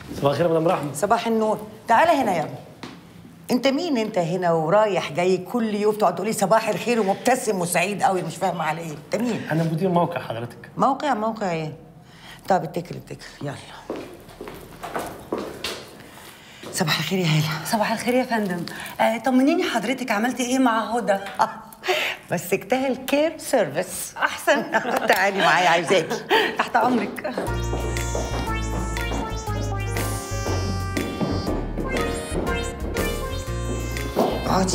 صباح الخير يا مدام رحمه صباح النور تعالى هنا يا ابني انت مين انت هنا ورايح جاي كل يوم تقعد تقولي صباح الخير ومبتسم وسعيد قوي مش فاهمه على ايه انت مين انا مدير موقع حضرتك موقع موقع ايه طب اتكل اتكل يلا صباح الخير يا هاله صباح الخير يا فندم آه طمنيني حضرتك عملتي ايه مع هدى مسكتها الكير سيرفيس احسن تعالي معايا عايزاكي تحت امرك اقعدي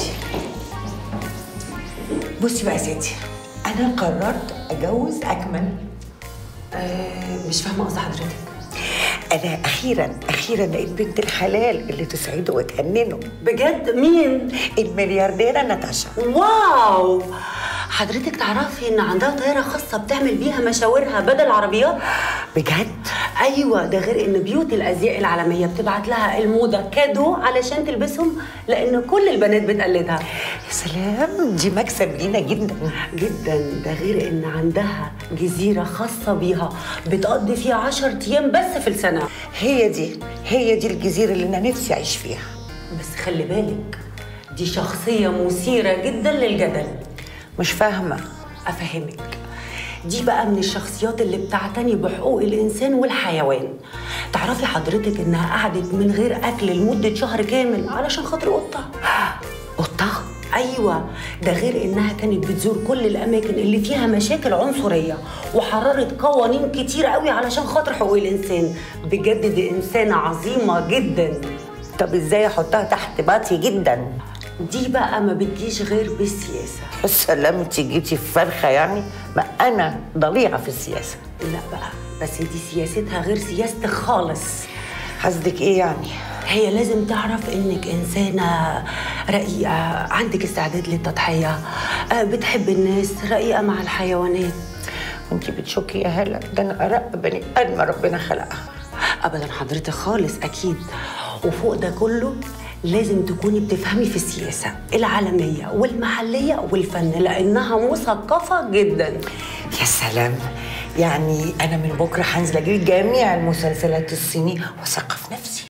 بصي بقى يا ستي انا قررت اتجوز اكمل آه مش فاهمه قصد حضرتك انا اخيرا اخيرا لقيت بنت الحلال اللي تسعده وتهننه بجد مين المليارديره ناتاشا واو حضرتك تعرفي ان عندها طياره خاصه بتعمل بيها مشاورها بدل عربيات بجد ايوه ده غير ان بيوت الازياء العالميه بتبعت لها الموضه كادو علشان تلبسهم لان كل البنات بتقلدها يا سلام دي مكسب لينا جدا جدا ده غير ان عندها جزيره خاصه بيها بتقضي فيها 10 ايام بس في السنه هي دي هي دي الجزيره اللي انا نفسي اعيش فيها بس خلي بالك دي شخصيه مثيره جدا للجدل مش فاهمه افهمك دي بقى من الشخصيات اللي بتعتني بحقوق الانسان والحيوان تعرفي حضرتك انها قعدت من غير اكل لمده شهر كامل علشان خاطر قطه قطه ايوه ده غير انها كانت بتزور كل الاماكن اللي فيها مشاكل عنصريه وحررت قوانين كتير قوي علشان خاطر حقوق الانسان بجد دي انسانه عظيمه جدا طب ازاي احطها تحت باطي جدا دي بقى ما بتجيش غير بالسياسه يا سلام انت جيتي في فرخه يعني ما انا ضليعه في السياسه لا بقى بس دي سياستها غير سياستك خالص قصدك ايه يعني هي لازم تعرف انك انسانه رقيقه عندك استعداد للتضحيه آه، بتحب الناس رقيقه مع الحيوانات انت بتشكي يا هلا ده انا ارق بني ادم ربنا خلقها ابدا حضرتك خالص اكيد وفوق ده كله لازم تكوني بتفهمي في السياسه العالميه والمحليه والفن لانها مثقفه جدا يا سلام يعني انا من بكره هنزل اجيب جميع المسلسلات الصيني واثقف نفسي